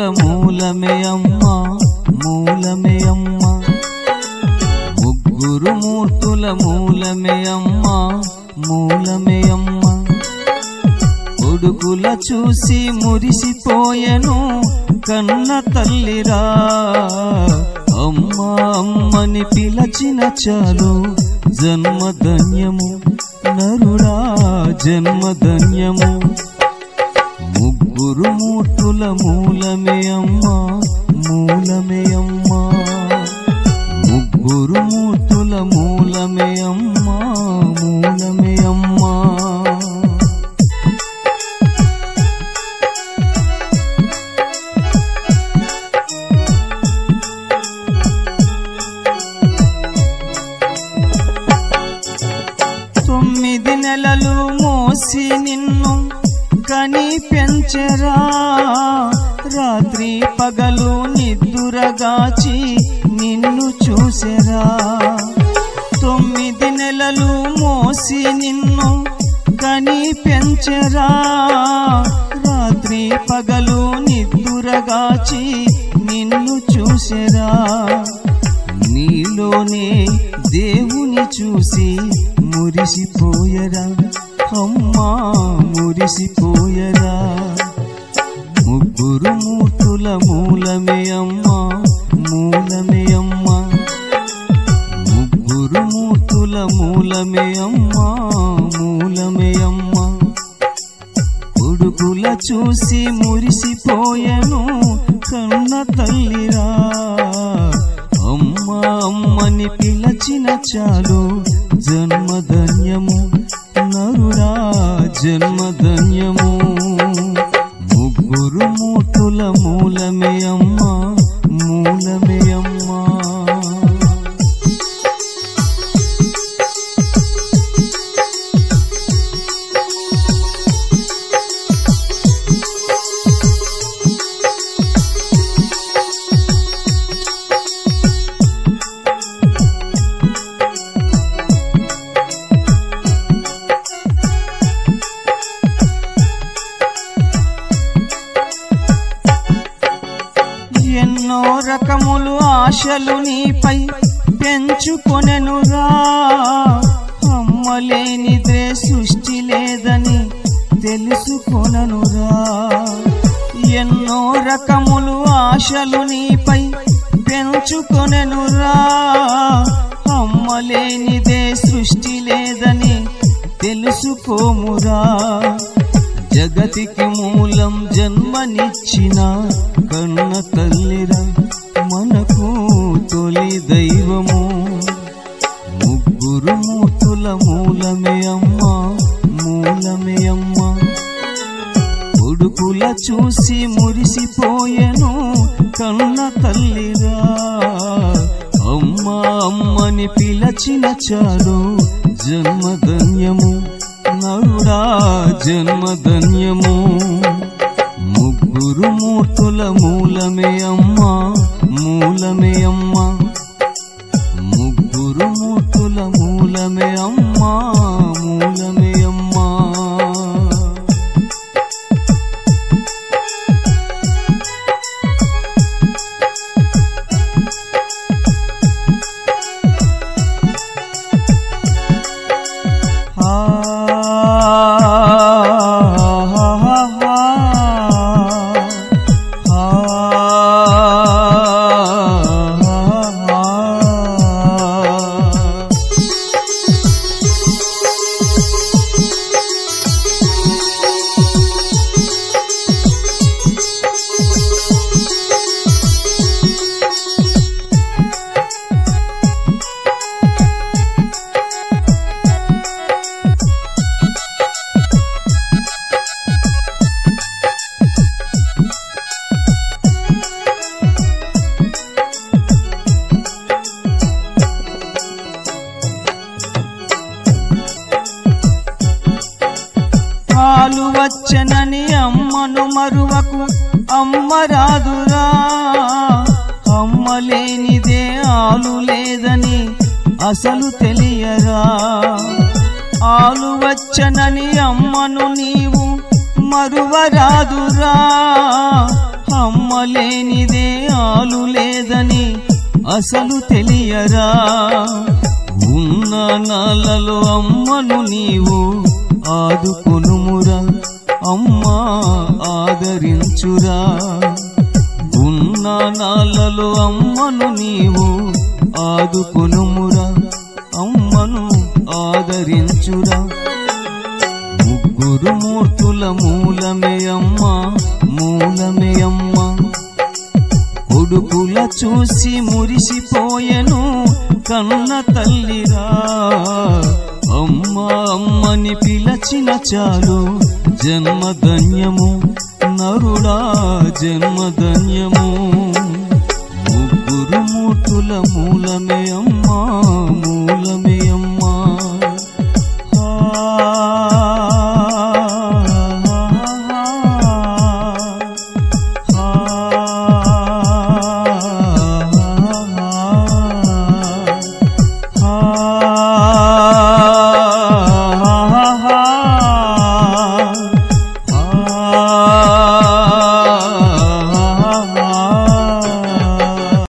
మూలమే అమ్మా మూలమే అమ్మా ముగ్గురు మూర్తుల మూలమే అమ్మా మూలమే అమ్మా కొడుకుల చూసి మురిసిపోయెను కన్న తల్లిరా అమ్మా అమ్మని పిలచిన చాలు జన్మధన్యము నరుడా జన్మధన్యము ముగ్గురు మూర్తుల మూలమే అమ్మా మూలమే అమ్మా ముగ్గురు మూర్తుల మూలమే అమ్మా మూలమే అమ్మా తొమ్మిది నెలలు మోసి నిన్ను కని పెంచెరా రాత్రి పగలు నిద్దురగాచి నిన్ను చూసెరా తొమ్మిది నెలలు మోసి నిన్ను కని పెంచెరా రాత్రి పగలు నిద్దురగాచి నిన్ను చూసెరా నీలోనే దేవుని చూసి మురిసిపోయరా అమ్మా మురిసిపోయరా ముగ్గురు మూర్తుల మూలమే అమ్మా మూలమే అమ్మా ముగ్గురు మూర్తుల మూలమే అమ్మా మూలమే అమ్మా కొడుకుల చూసి మురిసిపోయెను కన్న తల్లిరా అమ్మా అమ్మని పిలచిన చాలు జన్మధన్యము నరుడా జన్మధన్యము ముగ్గురు మూర్తుల మూలమే అమ్మా మూలమే అమ్మా ఎన్నో రకములు ఆశలు నీపై పెంచుకొనెనురా అమ్మలేనిదే సృష్టి లేదని తెలుసుకొననురా ఎన్నో రకములు ఆశలు నీపై పెంచుకొనెనురా అమ్మలేనిదే సృష్టి లేదని తెలుసుకోమురా జగతికి మూలం జన్మనిచ్చిన కన్న తల్లిరా మనకు తొలి దైవము ముగ్గురు మూర్తుల మూలమే అమ్మా మూలమే అమ్మా కొడుకుల చూసి మురిసిపోయెను కన్న తల్లిరా అమ్మా అమ్మని పిలచిన చాలు జన్మధన్యము నరుడా జన్మధన్యము ముగ్గురు మూర్తుల మూలమే అమ్మా మూలమే అమ్మా ముగ్గురు మూర్తుల మూలమే అమ్మా మూలమే అమ్మా పాలు వచ్చనని అమ్మను మరువకు అమ్మ రాదురా అమ్మ లేనిదే ఆలు లేదని అసలు తెలియరా ఆలు వచ్చనని అమ్మను నీవు మరువరాదురా అమ్మ లేనిదే ఆలు లేదని అసలు తెలియరా ఉన్న నాళ్ళలో అమ్మను నీవు ఆదుకొనుమురా అమ్మా ఆదరించురా ఉన్న నాళ్ళలో అమ్మను నీవు ఆదుకొనుమురా అమ్మను ఆదరించురా ముగ్గురు మూర్తుల మూలమే అమ్మ మూలమే అమ్మ కొడుకుల చూసి మురిసిపోయెను కన్న తల్లిరా అమ్మ అమ్మని పిలచిన చాలు జన్మధన్యము నరుడా జన్మధన్యము ముగ్గురు మూర్తుల మూలమే అమ్మా మూలమే